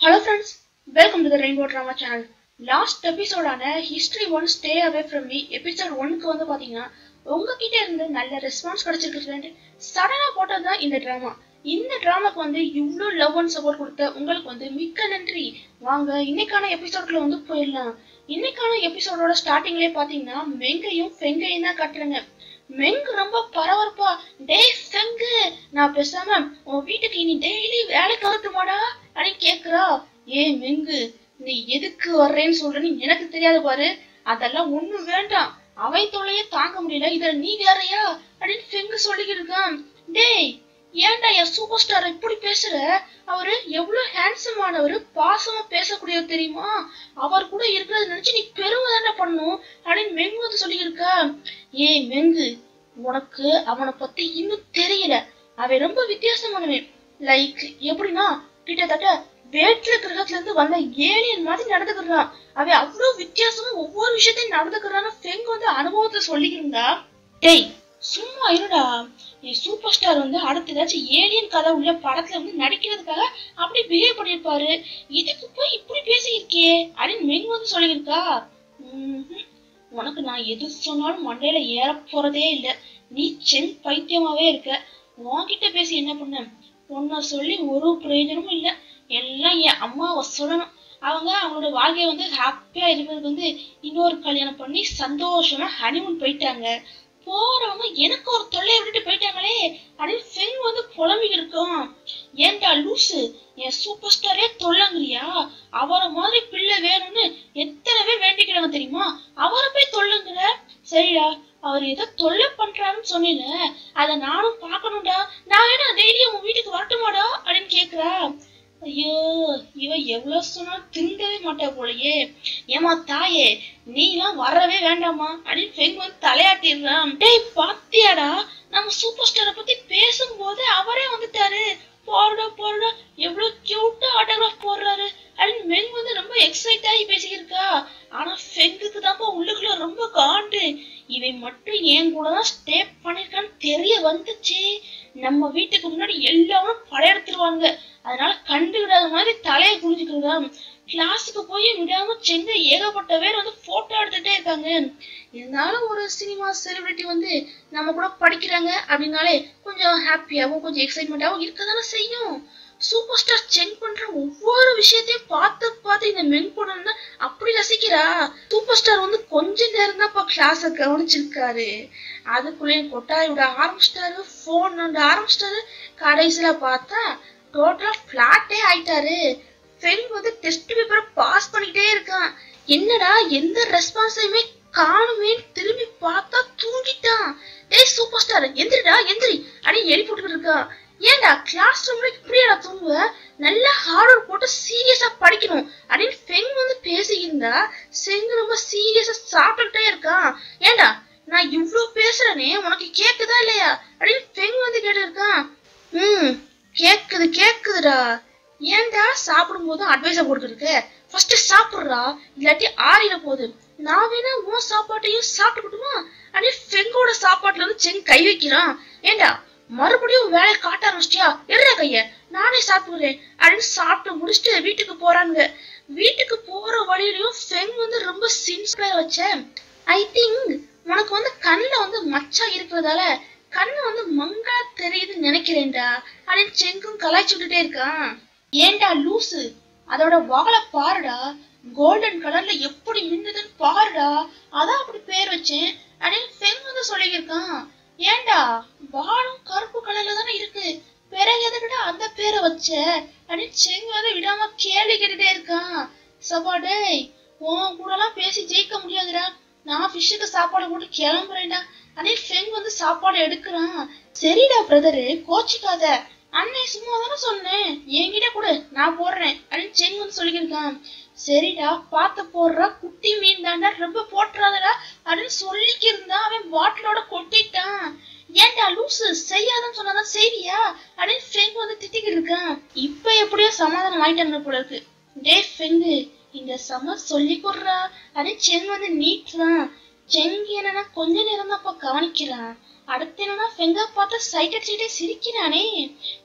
Hello friends welcome to the rainbow drama channel last எபிசோடான history one stay away from me episode ஒன்க்கு வந்து பார்த்தீங்கன்னா உங்ககிட்ட இருந்து நல்ல ரெஸ்பான்ஸ் கிடைச்சிருக்கு சடனாக போட்டது தான் இந்த ட்ராமா இந்த ட்ராமாக்கு வந்து இவ்வளோ லவ் அண்ட் சப்போர்ட் கொடுத்த உங்களுக்கு வந்து மிக்க நன்றி வாங்க இன்னைக்கான எபிசோட்ல வந்து போயிடலாம் இன்னைக்கான எபிசோடோட ஸ்டார்டிங்லேயே பார்த்தீங்கன்னா மெங்கையும் ஃபெங்கையும் தான் கட்டுறேங்க மெங்கு ரொம்ப பரபரப்பா டேய் ஃபெங்கு நான் பேசாம உன் வீட்டுக்கு இனி டெய்லி வேலைக்கு வரட்டுமாடா அப்படின்னு கேக்குறா ஏ மெங்கு நீ எதுக்கு வர்றேன்னு சொல்றேன்னு எனக்கு தெரியாது பாரு அதெல்லாம் ஒண்ணும் வேண்டாம் அவை தொல்லையே தாங்க முடியல இதுல நீ வேறயா அப்படின்னு ஃபெங்கு சொல்லிக்கிட்டு இருக்கான் டேய் ஏன்டா என் சூப்பர் ஸ்டார் இப்படி பேசுற அவரு எவ்வளவு ஹேண்ட்ஸம் ஆனவர் பாசமா பேசக்கூடியவர் தெரியுமா அவர் கூட இருக்கிறத நினைச்சு நீ பெருமை தானே பண்ணும் அப்படின்னு மெங்கு வந்து சொல்லியிருக்கா ஏய் மெங்கு உனக்கு அவனை பத்தி இன்னும் தெரியல அவன் ரொம்ப வித்தியாசமானவன் லைக் எப்படின்னா கிட்டத்தட்ட வேற்று கிரகத்துல இருந்து வந்த ஏலியன் மாதிரி நடந்துக்கிறான் அவன் அவ்வளவு வித்தியாசமா ஒவ்வொரு விஷயத்தையும் நடந்துக்கிறான்னு ஃபெங் வந்து அனுபவத்தை சொல்லிக்கிறா டேய் சும்மா இருடா என் சூப்பர் ஸ்டார் வந்து அடுத்த ஏதாச்சும் ஏலியன் கதை உள்ள படத்துல வந்து நடிக்கிறதுக்காக அப்படி பிஹேவ் பண்ணிருப்பாரு இதுக்கு போய் இப்படி பேசியிருக்கே அப்படின்னு மெங் வந்து சொல்லியிருக்கா ம்ஹும். உனக்கு நான் எது சொன்னாலும் மண்டையில ஏற போறதே இல்ல நீ சென் பைத்தியமாவே இருக்க உன்கிட்ட பேசி என்ன பண்ண உன்னை சொல்லி ஒரு பிரயோஜனமும் இல்ல எல்லாம் என் அம்மாவை சொல்லணும் அவங்க அவங்களோட வாழ்க்கைய வந்து ஹாப்பியா இருக்கிறதுக்கு வந்து இன்னொரு கல்யாணம் பண்ணி சந்தோஷமா ஹனிமூன் போயிட்டாங்க போறவங்க எனக்கு ஒரு தொல்லையை விட்டுட்டு போயிட்டாங்களே அப்படின்னு ஃபெங் வந்து புலம்பிக்கிட்டு இருக்கோம் ஏன்டா லூசு என் சூப்பர் ஸ்டாரே தொல்லங்கிறியா அவரை மாதிரி பிள்ளை வேணும்னு எத்தனை பேர் வேண்டிக்கிறாங்க தெரியுமா அவரை போய் தொல்லுங்கிற சரிடா அவர் ஏதோ தொல்லை பண்றாருன்னு சொன்னீங்க அத நானும் பார்க்கணும்டா நான் வேணா டெய்லி உன் வீட்டுக்கு வரட்டுமாடா அப்படின்னு கேக்குறா ஐயோ இவ எவ்வளவு சொன்னாலும் திருந்தவே மாட்டா போலயே ஏமா தாயே நீ எல்லாம் வரவே வேண்டாமா அப்படின்னு ஃபெங் வந்து தலையாட்டிடுறான் டேய் பாத்தியாடா நம்ம சூப்பர் ஸ்டாரை பத்தி பேசும்போது அவரே வந்துட்டாரு போறடா போறடா எவ்வளவு கியூட்டா ஆட்டோகிராஃப் போடுறாரு அப்படின்னு மெங் வந்து ரொம்ப எக்ஸைட் ஆகி பேசிக்கிருக்கா ஆனா ஃபெங்குக்கு தான்ப்பா உள்ளுக்குள்ள ரொம்ப காண்டு இவன் மட்டும் என் கூட தான் ஸ்டே பண்ணிருக்கான்னு தெரிய வந்துச்சு நம்ம வீட்டுக்கு முன்னாடி எல்லாரும் படையெடுத்துருவாங்க அதனால கண்டுவிடாத மாதிரி தலையை குளிச்சுக்கிறதா கிளாஸுக்கு போய் விடாம சென்னை ஏகப்பட்ட பேர் வந்து போட்டோ எடுத்துட்டே இருக்காங்க இருந்தாலும் ஒரு சினிமா செலிபிரிட்டி வந்து நம்ம கூட படிக்கிறாங்க அப்படின்னாலே கொஞ்சம் ஹாப்பியாவும் கொஞ்சம் எக்ஸைட்மெண்ட்டாவும் இருக்க தானே செய்யும் சூப்பர் ஸ்டார் செக் பண்ற ஒவ்வொரு விஷயத்தையும் பார்த்து பார்த்து இந்த மென் பொண்ணு அப்படி ரசிக்கிறா சூப்பர் ஸ்டார் வந்து கொஞ்ச நேரம் தான் கிளாஸ கவனிச்சிருக்காரு அதுக்குள்ளேயும் கொட்டாய் விட ஆரம்பிச்சிட்டாரு போன் நோண்ட ஆரம்பிச்சிட்டாரு கடைசியில பார்த்தா டோட்டலா பிளாட்டே ஆயிட்டாரு ஃபெங் வந்து டெஸ்ட் பேப்பரை பாஸ் பண்ணிக்கிட்டே இருக்கான் என்னடா எந்த ரெஸ்பான்ஸையுமே காணுமே திரும்பி பார்த்தா தூங்கிட்டான் டேய் சூப்பர் ஸ்டார் எந்திரிடா எந்திரி அப்படின்னு எழுப்பி போட்டுக்கிட்டு இருக்கான் ஏன்டா கிளாஸ் ரூம்ல இப்படியாடா தூங்குவ நல்லா ஹார்ட் ஒர்க் போட்டு சீரியஸா படிக்கணும் அப்படின்னு ஃபெங் வந்து பேசியிருந்தா செங் ரொம்ப சீரியஸா சாப்பிட்டுக்கிட்டே இருக்கான் ஏன்டா நான் இவ்ளோ பேசுறேனே உனக்கு கேக்குதா இல்லையா அப்படின்னு ஃபெங் வந்து கேட்டு இருக்கான் ம் கேக்குது கேக்குதுடா ஏன்டா சாப்பிடும் போது அட்வைஸ போட்டுருக்க ஃபர்ஸ்ட் சாப்பிடுறா இல்லாட்டி ஆறிட போகுது நான் வேணா உன் சாப்பாட்டையும் சாப்பிட்டுக்கிட்டுமா அப்படின்னு ஃபெங்கோட சாப்பாட்டுல வந்து செங் கை வைக்கிறான் ஏண்டா மறுபடியும் வேலையை காட்ட ஆரம்பிச்சிட்டியா எடுற கைய நானே சாப்பிடுறேன் அப்படின்னு சாப்பிட்டு முடிச்சுட்டு வீட்டுக்கு போறானுங்க வீட்டுக்கு போற வழியிலயும் ஃபெங் வந்து ரொம்ப சின்சியரா வச்சேன் ஐ திங்க் உனக்கு வந்து கண்ணுல வந்து மச்சா இருக்கிறதால கண்ணு வந்து மங்கா தெரியுதுன்னு நினைக்கிறேன்டா அப்படின்னு செங்கும் கலாய்ச்சி விட்டுட்டே இருக்கான் ஏன்டா லூசு அதோட வாழை பாருடா கோல்டன் கலர்ல எப்படி மின்னுதுன்னு பாருடா அதான் அப்படி பேர் வச்சேன் அப்படின்னு ஃபெங் வந்து சொல்லியிருக்கான் ஏன்டா வாழும் கருப்பு கலர்ல தானே இருக்கு பிறகு எதுக்குடா அந்த பேரை வச்ச அப்படின்னு செங் வந்து விடாம கேள்வி கேட்டுட்டே இருக்கான் சபா டேய் உன் கூட எல்லாம் பேசி ஜெயிக்க முடியாதுடா நான் ஃபிஷ்ஷுக்கு சாப்பாடு போட்டு கிளம்புறேன்டா அதே ஃபெங் வந்து சாப்பாடு எடுக்கிறான் சரிடா பிரதரு கோச்சிக்காத அன்னை சும்மா தானே சொன்னேன் என்கிட்ட கொடு நான் போடுறேன் அப்படின்னு செங் வந்து சொல்லியிருக்கான் சரிடா பார்த்து போடுறா குட்டி மீன் தாண்டா ரொம்ப போட்டுறாதடா அப்படின்னு சொல்லிக்கிருந்தா அவன் பாட்டிலோட கொட்டிட்டான் ஏன்டா லூசு செய்யாதன்னு சொன்னாதான் செய்வியா அப்படின்னு ஃபெங் வந்து திட்டிக்கிட்டு இருக்கான் இப்ப எப்படியோ சமாதானம் ஆயிட்டாங்க போல இருக்கு டே ஃபெங்கு இந்த சம சொல்லி கொடுறா அப்படின்னு செங் வந்து நீட்டுறான் செங் என்னன்னா கொஞ்ச நேரம் தான் அப்ப கவனிக்கிறான் அடுத்து என்னன்னா ஃபெங்க பார்த்து சைட் அடிச்சுட்டே சிரிக்கிறானே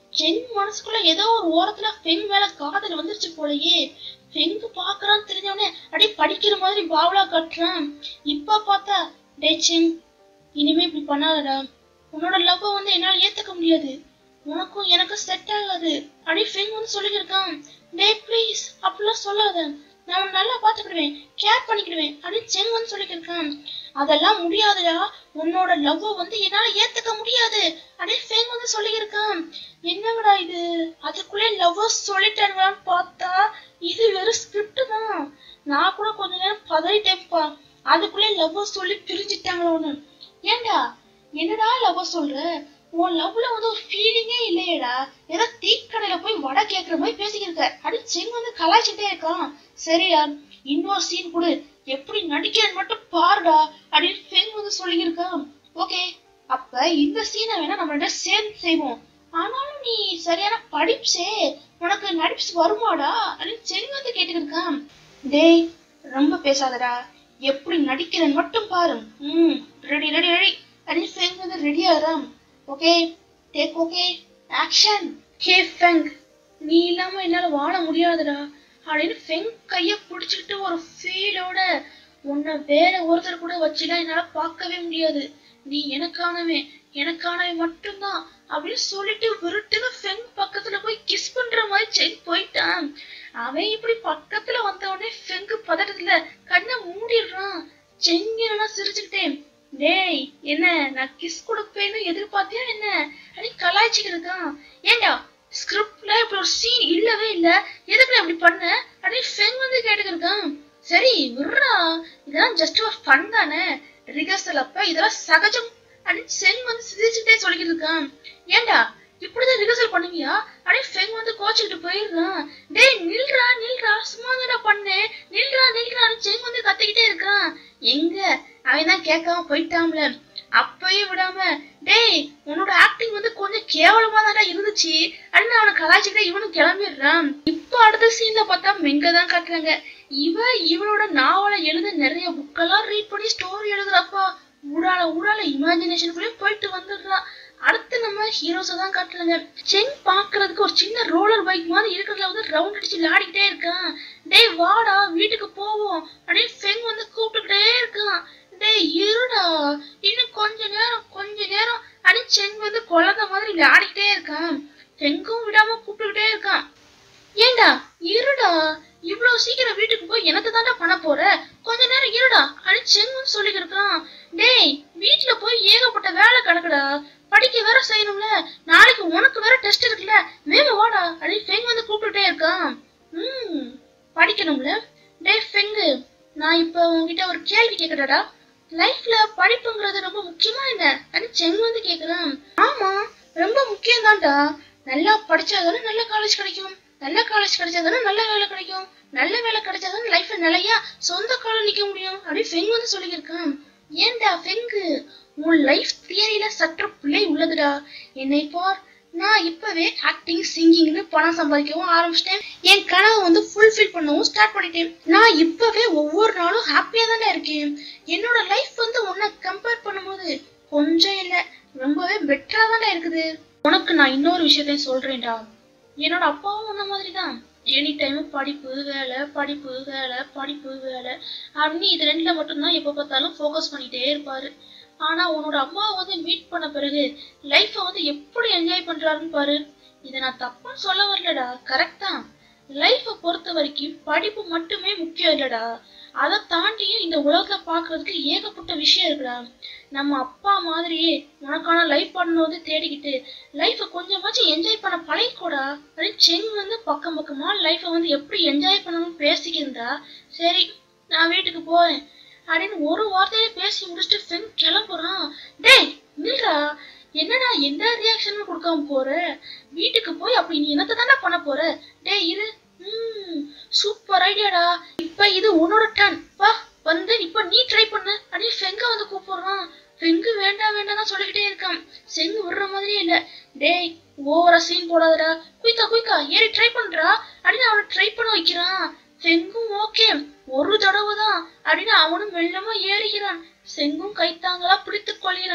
சென் மனசுக்குள்ள ஏதோ ஒரு ஓரத்துல ஃபெங் மேல காதல் வந்துருச்சு போலயே ஃபெங்கு பாக்குறான்னு தெரிஞ்சவனே அப்படியே படிக்கிற மாதிரி பாவலா கட்டுறான் இப்ப பார்த்தா டே சென் இனிமே இப்படி பண்ணாதடா உன்னோட லவ் வந்து என்னால ஏத்துக்க முடியாது உனக்கும் எனக்கும் செட் ஆகாது அப்படி ஃபெங் வந்து சொல்லியிருக்கான் டே ப்ளீஸ் அப்படிலாம் சொல்லாத நான் உன்னை நல்லா பாத்துக்கிடுவேன் கேர் பண்ணிக்கிடுவேன் அப்படின்னு செங் வந்து சொல்லியிருக்கான் அதெல்லாம் முடியாதுடா உன்னோட லவ் வந்து என்னால ஏத்துக்க முடியாது அப்படின்னு ஃபெங் வந்து சொல்லியிருக்கான் என்னங்கடா இது அதுக்குள்ளே லவ் சொல்லிட்டாங்களான்னு பார்த்தா இது வெறும் ஸ்கிரிப்ட் தான் நான் கூட கொஞ்ச நேரம் பதறிட்டேன்ப்பா அதுக்குள்ளே லவ் சொல்லி பிரிஞ்சிட்டாங்களோன்னு ஏண்டா என்னடா லவ் சொல்ற உன் லவ்ல வந்து ஒரு ஃபீலிங்கே இல்லையேடா ஏதோ டீக்கடையில போய் வடை கேக்குற மாதிரி பேசிக்கிருக்க அப்படின்னு செங் வந்து கலாய்ச்சிட்டே இருக்கான் சரியா இன்னொரு சீன் கொடு எப்படி நடிக்கிறேன்னு மட்டும் பாருடா அப்படின்னு ஃபெங் வந்து சொல்லியிருக்கான் ஓகே அப்ப இந்த சீனை வேணா நம்ம ரெண்டு பேரும் சேர்ந்து செய்வோம் ஆனாலும் நீ சரியான படிப்ஸே உனக்கு நடிப்ஸ் வருமாடா அப்படின்னு செங் வந்து கேட்டுக்கிருக்கான் டேய் ரொம்ப பேசாதடா எப்படி நடிக்கிறேன்னு மட்டும் பாரு ம் ரெடி ரெடி ரெடி அப்படின்னு ஃபெங் வந்து ரெடி ஆகிறான் okay take okay action hey Feng நீ இல்லாம என்னால வாழ முடியாதுடா அப்படின்னு ஃபெங் கைய பிடிச்சிக்கிட்டு ஒரு ஃபீலோட உன்னை வேற ஒருத்தர் கூட வச்சுலாம் என்னால பார்க்கவே முடியாது நீ எனக்கானவன் எனக்கானவன் மட்டும்தான் அப்படின்னு சொல்லிட்டு விருட்டுன்னு ஃபெங் பக்கத்துல போய் கிஸ் பண்ற மாதிரி செங் போயிட்டான் அவன் இப்படி பக்கத்துல வந்த உடனே ஃபெங்கு பதட்டத்துல கண்ணை மூடிடுறான் செங் என்னன்னா சிரிச்சுக்கிட்டேன் டேய் என்ன நான் கிஸ் கொடுப்பேன்னு எதிர்பார்த்தியா என்ன அப்படின்னு கலாய்ச்சிட்டு இருக்கான் ஏண்டா ஸ்கிரிப்ட்ல இப்படி ஒரு சீன் இல்லவே இல்ல எதுக்கு அப்படி பண்ண அப்படின்னு ஃபெங் வந்து கேட்டுக்கிட்டு இருக்கான் சரி விட்றா இதெல்லாம் ஜஸ்ட் ஒரு ஃபன் தானே ரிகர்சல் அப்ப இதெல்லாம் சகஜம் அப்படின்னு செங் வந்து சிரிச்சுட்டே சொல்லிக்கிட்டு இருக்கான் ஏண்டா இப்படிதான் ரிகர்சல் பண்ணுவியா அப்படின்னு ஃபெங் வந்து கோச்சுக்கிட்டு போயிடுறான் டேய் நில்றா நில்றா சும்மா தானடா பண்ணேன் நில்றா நில்றான்னு செங் வந்து கத்திக்கிட்டே இருக்கான் எங்க அவன் தான் கேட்காம போயிட்டான்ல அப்பயும் விடாம டேய் உன்னோட ஆக்டிங் வந்து கொஞ்சம் கேவலமா தான்டா இருந்துச்சு அப்படின்னு அவனை கலாய்ச்சிக்கிட்டே இவனும் கிளம்பிடுறான் இப்போ அடுத்த சீன்ல பார்த்தா மெங்க தான் காட்டுறாங்க இவ இவனோட நாவலை எழுத நிறைய புக்கெல்லாம் ரீட் பண்ணி ஸ்டோரி எழுதுறப்பா ஊடால ஊடால இமேஜினேஷனுக்குள்ளேயும் போயிட்டு வந்துடுறான் அடுத்து நம்ம ஹீரோஸை தான் காட்டுறாங்க செங் பாக்குறதுக்கு ஒரு சின்ன ரோலர் பைக் மாதிரி இருக்கிறதுல வந்து ரவுண்ட் அடிச்சு விளையாடிக்கிட்டே இருக்கான் டேய் வாடா வீட்டுக்கு போவோம் அப்படின்னு ஃபெங் வந்து கூப்பிட்டுக்கிட்டே இருக்கான் டேய் இருடா இன்னும் கொஞ்ச நேரம் கொஞ்ச நேரம் அப்படின்னு செங் வந்து குழந்தை மாதிரி விளையாடிக்கிட்டே இருக்கான் ஃபெங்கும் விடாம கூப்பிட்டுக்கிட்டே இருக்கான் ஏண்டா இருடா இவ்வளவு சீக்கிரம் வீட்டுக்கு போய் எனக்கு தாண்டா பண்ண போற கொஞ்ச நேரம் இருடா அப்படின்னு செங் வந்து சொல்லிக்கிட்டு இருக்கான் டேய் வீட்டுல போய் ஏகப்பட்ட வேலை கிடக்குடா படிக்க வேற செய்யணும்ல நாளைக்கு உனக்கு வேற டெஸ்ட் இருக்குல்ல மேல வாடா அப்படின்னு ஃபெங் வந்து கூப்பிட்டுட்டே இருக்கான் ம் படிக்கணும்ல டேய் ஃபெங்கு நான் இப்ப உன்கிட்ட ஒரு கேள்வி கேக்குறடா லைஃப்ல படிப்புங்கிறது ரொம்ப முக்கியமா என்ன அப்படின்னு செங் வந்து கேக்குறான் ஆமா ரொம்ப முக்கியம் தான்டா நல்லா படிச்சாதானே நல்ல காலேஜ் கிடைக்கும் நல்ல காலேஜ் கிடைச்சாதானே நல்ல வேலை கிடைக்கும் நல்ல வேலை கிடைச்சாதானே லைஃப்ல நிலையா சொந்த காலம் நிக்க முடியும் அப்படின்னு ஃபெங் வந்து சொல்லியிருக்கான் ஏன்டா ஃபெங்கு உன் லைஃப் தியரியில சற்று பிழை உள்ளதுடா என்னை பார் நான் இப்பவே ஆக்டிங் சிங்கிங்னு பணம் சம்பாதிக்கவும் ஆரம்பிச்சிட்டேன் என் கனவை வந்து ஃபுல்ஃபில் பண்ணவும் ஸ்டார்ட் பண்ணிட்டேன் நான் இப்பவே ஒவ்வொரு நாளும் ஹாப்பியா தானே இருக்கேன் என்னோட லைஃப் வந்து உன்னை கம்பேர் பண்ணும்போது கொஞ்சம் இல்ல ரொம்பவே பெட்டரா தானே இருக்குது உனக்கு நான் இன்னொரு விஷயத்தையும் சொல்றேன்டா என்னோட அப்பாவும் உன்ன மாதிரி தான் எனி டைம் படிப்பு வேலை படிப்பு வேலை படிப்பு வேலை அப்படின்னு இது ரெண்டுல மட்டும்தான் எப்ப பார்த்தாலும் ஃபோக்கஸ் பண்ணிட்டே இருப்பாரு ஆனா உன்னோட அம்மாவை வந்து மீட் பண்ண பிறகு லைஃப்பை வந்து எப்படி என்ஜாய் பண்றாருன்னு பாரு இதை நான் தப்புன்னு சொல்ல வரலடா கரெக்ட் தான் லைஃப்பை பொறுத்த வரைக்கும் படிப்பு மட்டுமே முக்கியம் இல்லடா அதை தாண்டியும் இந்த உலகத்துல பாக்குறதுக்கு ஏகப்பட்ட விஷயம் இருக்குடா நம்ம அப்பா மாதிரியே உனக்கான லைஃப் பண்ணுவது தேடிக்கிட்டு லைஃப்பை கொஞ்சமாச்சும் என்ஜாய் பண்ண பழகிக்கோடா அப்படின்னு செங் வந்து பக்கம் பக்கமா லைஃப்பை வந்து எப்படி என்ஜாய் பண்ணணும்னு பேசிக்கிருந்தா சரி நான் வீட்டுக்கு போறேன் அப்படின்னு ஒரு வார்த்தையில பேசி முடிச்சுட்டு ஃபெங் கிளம்புறான் டேய் நில்றா என்னடா எந்த ரியாக்ஷனும் கொடுக்காம போற வீட்டுக்கு போய் அப்படி நீ என்னத்த தானே பண்ண போற டேய் இரு ம் சூப்பர் ஐடியாடா இப்ப இது உன்னோட டர்ன் வா வந்து இப்ப நீ ட்ரை பண்ணு அப்படின்னு ஃபெங்க வந்து கூப்பிடுறான் ஃபெங்கு வேண்டாம் வேண்டாம் தான் சொல்லிக்கிட்டே இருக்கான் செங்கு விடுற மாதிரியே இல்ல டேய் ஓவரா சீன் போடாதடா குயிக்கா குயிக்கா ஏறி ட்ரை பண்றா அப்படின்னு அவனை ட்ரை பண்ண வைக்கிறான் செங்கும் ஓகே ஒரு தடவை தான் அப்படின்னு அவனும் மெல்லமா ஏறுகிறான் செங்கும் கைத்தாங்களா பிடித்துக் கொள்கிறான்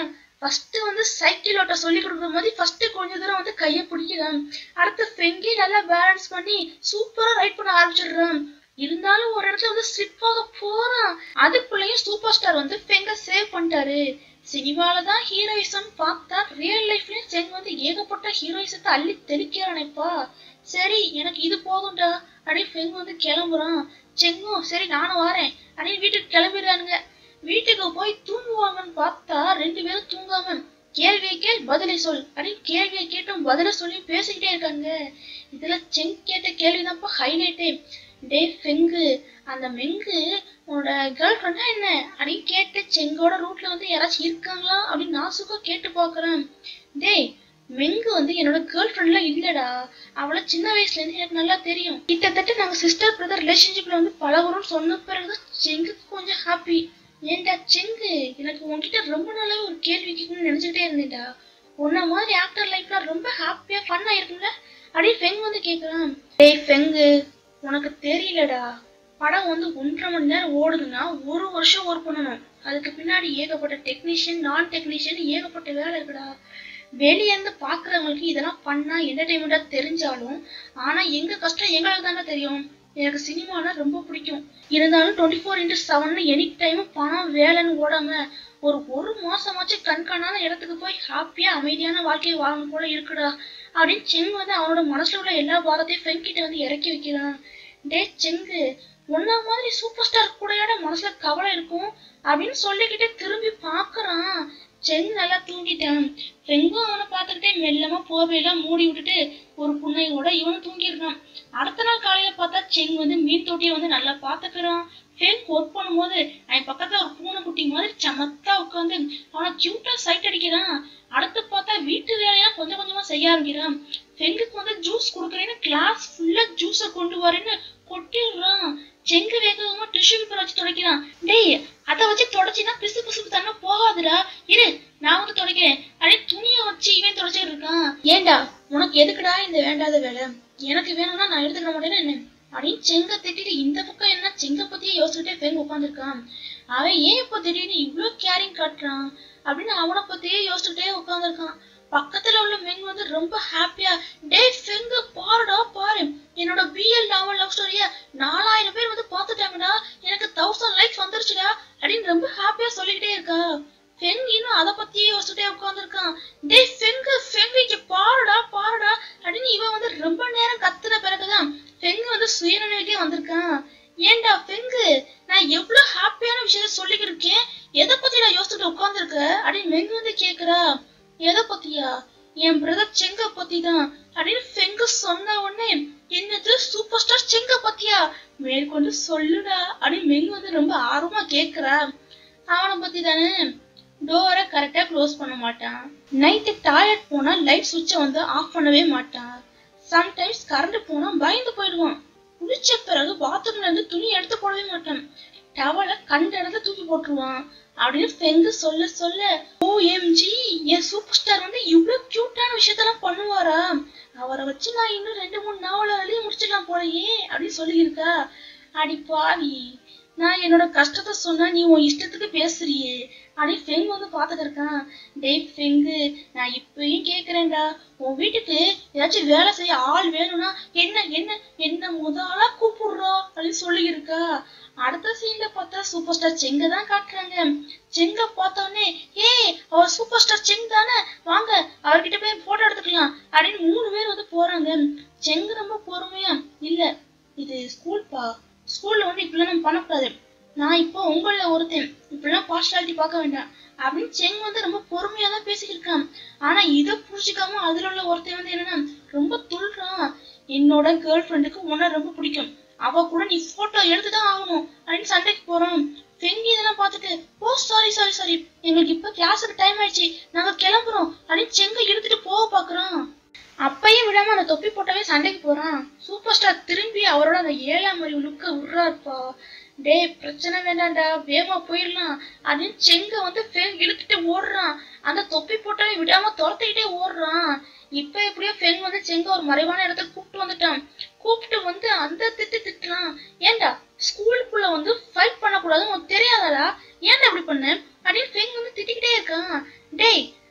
ஃபர்ஸ்ட் வந்து சைக்கிள் ஓட்ட சொல்லி கொடுக்குற மாதிரி ஃபர்ஸ்ட் கொஞ்ச தூரம் வந்து கையை பிடிக்கிறான் அடுத்து ஃபெங்கி நல்லா பேலன்ஸ் பண்ணி சூப்பரா ரைட் பண்ண ஆரம்பிச்சிடுறான் இருந்தாலும் ஒரு இடத்துல வந்து ஸ்லிப் ஆக போறான் அதுக்குள்ளேயும் சூப்பர் ஸ்டார் வந்து ஃபெங்க சேவ் பண்ணிட்டாரு சினிமால தான் ஹீரோயிசம் பார்த்தா ரியல் லைஃப்லயும் செங் வந்து ஏகப்பட்ட ஹீரோயிசத்தை அள்ளி தெளிக்கிறானேப்பா சரி எனக்கு இது போதும்டா அப்படின்னு ஃபெங் வந்து கிளம்புறான் செங்கும் சரி நானும் வரேன் அப்படின்னு வீட்டுக்கு கிளம்பிடுறானுங்க வீட்டுக்கு போய் தூங்குவாங்கன்னு பார்த்தா ரெண்டு பேரும் தூங்காம கேள்வியை கேள் பதிலை சொல் அப்படின்னு கேள்வியை கேட்டும் பதில சொல்லி பேசிக்கிட்டே இருக்காங்க இதுல செங் கேட்ட கேள்விதான்ப்பா ஹைலைட்டே டே ஃபெங்கு அந்த மெங்கு உன்னோட கேர்ள் ஃப்ரெண்டா என்ன அப்படின்னு கேட்டு செங்கோட ரூட்ல வந்து யாராச்சும் இருக்காங்களா அப்படின்னு நாசுக்கா கேட்டு பாக்குறேன் டேய் மெங்கு வந்து என்னோட கேர்ள் ஃப்ரெண்ட்லாம் இல்லடா அவளை சின்ன வயசுல இருந்து எனக்கு நல்லா தெரியும் கிட்டத்தட்ட நாங்க சிஸ்டர் பிரதர் ரிலேஷன்ஷிப்ல வந்து பழகுறோம்னு சொன்ன பிறகு செங்குக்கு கொஞ்சம் ஹாப்பி ஏன்டா செங்கு எனக்கு உன்கிட்ட ரொம்ப நாளாவே ஒரு கேள்வி கேட்கணும்னு நினைச்சுக்கிட்டே இருந்தேன்டா உன்ன மாதிரி ஆக்டர் லைஃப்ல ரொம்ப ஹாப்பியா ஃபன்னா இருக்கும்ல அப்படியே ஃபெங் வந்து கேக்குறான் டேய் ஃபெங்கு உனக்கு தெரியலடா படம் வந்து ஒன்றரை மணி நேரம் ஓடுதுன்னா ஒரு வருஷம் ஒர்க் பண்ணணும் அதுக்கு பின்னாடி ஏகப்பட்ட டெக்னீஷியன் நான் டெக்னீஷியன் ஏகப்பட்ட வேலை இருக்குடா வெளியே இருந்து பாக்குறவங்களுக்கு இதெல்லாம் பண்ணா என்டர்டைன்மெண்டா தெரிஞ்சாலும் ஆனா எங்க கஷ்டம் எங்களுக்கு தானே தெரியும் எனக்கு சினிமானா ரொம்ப பிடிக்கும் இருந்தாலும் twenty four into seven any time பணம் வேலைன்னு ஓடாம ஒரு ஒரு மாசமாச்சும் கண்காணாத இடத்துக்கு போய் ஹாப்பியா அமைதியான வாழ்க்கையை வாழணும் போல இருக்குடா அப்படின்னு செங் வந்து அவனோட மனசுல உள்ள எல்லா பாரத்தையும் ஃபெங் கிட்ட வந்து இறக்கி வைக்கிறான் டே செங்கு உன்ன மாதிரி சூப்பர் ஸ்டார் கூடயோட மனசுல கவலை இருக்கும் அப்படின்னு சொல்லிக்கிட்டே திரும்பி பாக்குறான் செங் நல்லா தூங்கிட்டான் ஃபெங்கும் அவனை பார்த்துக்கிட்டே மெல்லமா போர்வையெல்லாம் மூடி விட்டுட்டு ஒரு புண்ணையோட இவனும் தூங்கிடுறான் அடுத்த நாள் காலையில பார்த்தா செங் வந்து மீன் தொட்டியை வந்து நல்லா பாத்துக்கிறான் ஃபெங் ஒர்க் பண்ணும்போது அவன் பக்கத்துல ஒரு பூனைக்குட்டி மாதிரி சமத்தா உட்காந்து அவனை கியூட்டா சைட் அடிக்கிறான் அடுத்து பார்த்தா வீட்டு வேலையெல்லாம் கொஞ்சம் கொஞ்சமா செய்ய ஆரம்பிக்கிறான் ஃபெங்குக்கு வந்து ஜூஸ் கொடுக்குறேன்னு கிளாஸ் ஃபுல்லா ஜூஸை கொண்டு வரேன்னு கொட்டிடுறான் செங்கு வேகமா டிஷ்யூ பேப்பர் வச்சு துடைக்கிறான் டேய் அதை வச்சு தொடச்சினா பிசு பிசுப்பு தண்ணி போகாதுடா இரு நான் வந்து துடைக்கிறேன் அப்படியே துணியை வச்சு இவன் துடைச்சிட்டு இருக்கான் ஏன்டா உனக்கு எதுக்குடா இந்த வேண்டாத வேலை எனக்கு வேணும்னா நான் எடுத்துக்கிற மாட்டேன்னு என்ன அப்படின்னு செங்க திட்டிட்டு இந்த பக்கம் என்ன செங்க பத்தியே யோசிச்சுட்டே ஃபெங் உட்காந்துருக்கான் அவன் ஏன் இப்போ திடீர்னு இவ்ளோ கேரிங் காட்டுறான் அப்படின்னு அவனை பத்தியே யோசிச்சுட்டே உட்காந்துருக்கான் பக்கத்துல உள்ள மெங் வந்து ரொம்ப ஹாப்பியா டே ஃபெங்கு பாருடா பாரு என்னோட பிஎல் நாவல் லவ் ஸ்டோரிய நாலாயிரம் பேர் வந்து பார்த்துட்டாங்கடா எனக்கு தௌசண்ட் லைக்ஸ் வந்துருச்சுடா அப்படின்னு ரொம்ப ஹாப்பியா சொல்லிக்கிட்டே இருக்கா ஃபெங் இன்னும் அதை பத்தியே யோசிச்சுட்டே உட்காந்துருக்கான் டே ஃபெங்கு ஃபெங்கு இங்க பாருடா பாருடா அப்படின்னு இவன் வந்து ரொம்ப நேரம் கத்துன பிறகுதான் ஃபெங்கு வந்து சுயநினைவுக்கே வந்திருக்கான் ஏன்டா ஃபெங்கு நான் எவ்வளவு ஹாப்பியான விஷயத்த சொல்லிக்கிட்டு இருக்கேன் எதை பத்தி நான் யோசிச்சுட்டு உட்காந்துருக்க அப்படின்னு மெங்கு வந்து கேக்குறா எதை பத்தியா என் பிரதர் செங்க பத்தி தான் அப்படின்னு ஃபெங்கு சொன்ன உடனே என்னது சூப்பர் ஸ்டார் செங்க பத்தியா மேற்கொண்டு சொல்லுடா அப்படின்னு மெங்கு வந்து ரொம்ப ஆர்வமா கேக்குறா அவனை பத்தி தானே டோரை கரெக்டா க்ளோஸ் பண்ண மாட்டான் நைட்டு டாய்லெட் போனா லைட் சுவிட்சை வந்து ஆஃப் பண்ணவே மாட்டான் சம்டைம்ஸ் கரண்ட் போனா பயந்து போயிடுவான் குளிச்ச பிறகு பாத்ரூம்ல இருந்து துணி எடுத்து போடவே மாட்டான் டவலை கண்ட இடத்துல தூக்கி போட்டுருவான் அப்படின்னு ஃபெங்கு சொல்ல சொல்ல ஓஎம்ஜி என் சூப்பர் ஸ்டார் வந்து இவ்வளவு கியூட்டான விஷயத்தெல்லாம் பண்ணுவாரா அவரை வச்சு நான் இன்னும் ரெண்டு மூணு நாவல எழுதி முடிச்சிடலாம் போலயே அப்படின்னு சொல்லியிருக்கா அடி பாவி நான் என்னோட கஷ்டத்தை சொன்னா நீ உன் இஷ்டத்துக்கு பேசுறியே அப்படின்னு ஃபெங் வந்து பாத்துட்டு இருக்கான் டேய் ஃபெங்கு நான் இப்பயும் கேக்குறேன்டா உன் வீட்டுக்கு ஏதாச்சும் வேலை செய்ய ஆள் வேணும்னா என்ன என்ன என்ன முதலா கூப்பிடுறா அப்படின்னு சொல்லியிருக்கா அடுத்த சீன்ல பார்த்தா சூப்பர் ஸ்டார் செங்க தான் காட்டுறாங்க செங்க பார்த்தோன்னே ஏய் அவர் சூப்பர் ஸ்டார் செங் தானே வாங்க அவர்கிட்ட போய் போட்டோ எடுத்துக்கலாம் அப்படின்னு மூணு பேர் வந்து போறாங்க செங்க ரொம்ப பொறுமையா இல்ல இது ஸ்கூல்ப்பா ஸ்கூல்ல வந்து இப்படிலாம் நம்ம பண்ணக்கூடாது நான் இப்போ உங்கள ஒருத்தன் இப்படிலாம் பார்ஷாலிட்டி பார்க்க வேண்டாம் அப்படின்னு செங் வந்து ரொம்ப பொறுமையா தான் பேசிக்கிட்டு இருக்கான் ஆனா இதை புரிஞ்சுக்காம அதுல உள்ள ஒருத்தன் வந்து என்னன்னா ரொம்ப துள்றான் என்னோட கேர்ள் ஃப்ரெண்டுக்கு உன்ன ரொம்ப பிடிக்கும் அவ கூட நீ போட்டோ எடுத்துதான் ஆகணும் அப்படின்னு சண்டைக்கு போறோம் ஃபெங்கி இதெல்லாம் பார்த்துட்டு ஓ சாரி சாரி சாரி எங்களுக்கு இப்ப கிளாஸுக்கு டைம் ஆயிடுச்சு நாங்க கிளம்புறோம் அப்படின்னு செங்க இழுத்துட்டு போக பாக்குறான் அப்பையும் விடாம அந்த தொப்பி போட்டவே சண்டைக்கு போறான் சூப்பர் ஸ்டார் திரும்பி அவரோட அந்த ஏழாம் அறிவு லுக்க விடுறாருப்பா டேய் பிரச்சனை வேண்டாம்டா வேகமா போயிடலாம் அப்படின்னு செங்க வந்து ஃபெங் இழுத்துட்டு ஓடுறான் அந்த தொப்பி போட்டவே விடாம துரத்திக்கிட்டே ஓடுறான் இப்ப எப்படியோ ஃபெங் வந்து செங்க ஒரு மறைவான இடத்துக்கு கூப்பிட்டு வந்துட்டான் கூப்பிட்டு வந்து அந்த திட்டு திட்டுறான் ஏன்டா ஸ்கூலுக்குள்ள வந்து ஃபைட் பண்ணக்கூடாதுன்னு உனக்கு தெரியாதாடா ஏன்டா இப்படி பண்ண அப்படின்னு ஃபெங் வந்து திட்டிக்கிட்டே இருக்கான் டேய்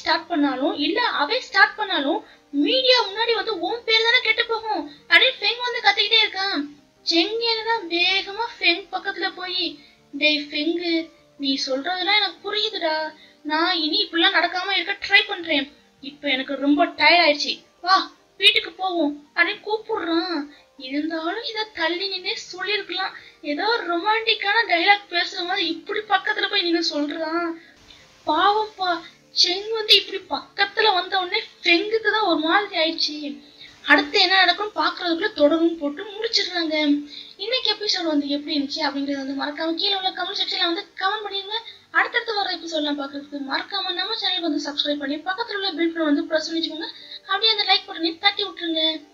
ஸ்டார்ட் பண்ணாலும் இல்ல அவை ஸ்டார்ட் பண்ணாலும் மீடியா முன்னாடி வந்து உன் பேர் தானே கெட்டு போகும் அப்படின்னு ஃபெங் வந்து கத்திக்கிட்டே இருக்கான் செங் தான் வேகமா ஃபெங் பக்கத்துல போய் டேய் ஃபெங்கு நீ சொல்றதெல்லாம் எனக்கு புரியுதுடா நான் இனி இப்படிலாம் நடக்காம இருக்க ட்ரை பண்றேன் இப்ப எனக்கு ரொம்ப டயர்ட் ஆயிடுச்சு வா வீட்டுக்கு போவோம் அப்படின்னு கூப்பிடுறான் இருந்தாலும் இத தள்ளி நின்னே சொல்லிருக்கலாம் ஏதோ ரொமான்டிக்கான டைலாக் பேசுற மாதிரி இப்படி பக்கத்துல போய் நீங்க சொல்றான் பாவம்ப்பா செங் வந்து இப்படி பக்கத்துல வந்த உடனே ஃபெங்குக்கு தான் ஒரு மாதிரி ஆயிடுச்சு அடுத்து என்ன நடக்கும் பாக்குறதுக்குள்ள தொடரும் போட்டு முடிச்சிடுறாங்க இன்னைக்கு எபிசோட் வந்து எப்படி இருந்துச்சு அப்படிங்கறது வந்து மறக்காம கீழே உள்ள கமெண்ட் செக்ஷன்ல வந்து கமெண்ட் பண்ணிருங்க அடுத்தடுத்து வர எபிசோட்லாம் பாக்குறதுக்கு மறக்காம நம்ம சேனல் வந்து சப்ஸ்கிரைப் பண்ணி பக்கத்துல உள்ள பெல் பட்டன் வந்து பிரஸ் பண்ணிச்சுக்கோங்க அப்படியே அந்த லைக் பட்டனையும் தட்டி விட்டுருங்க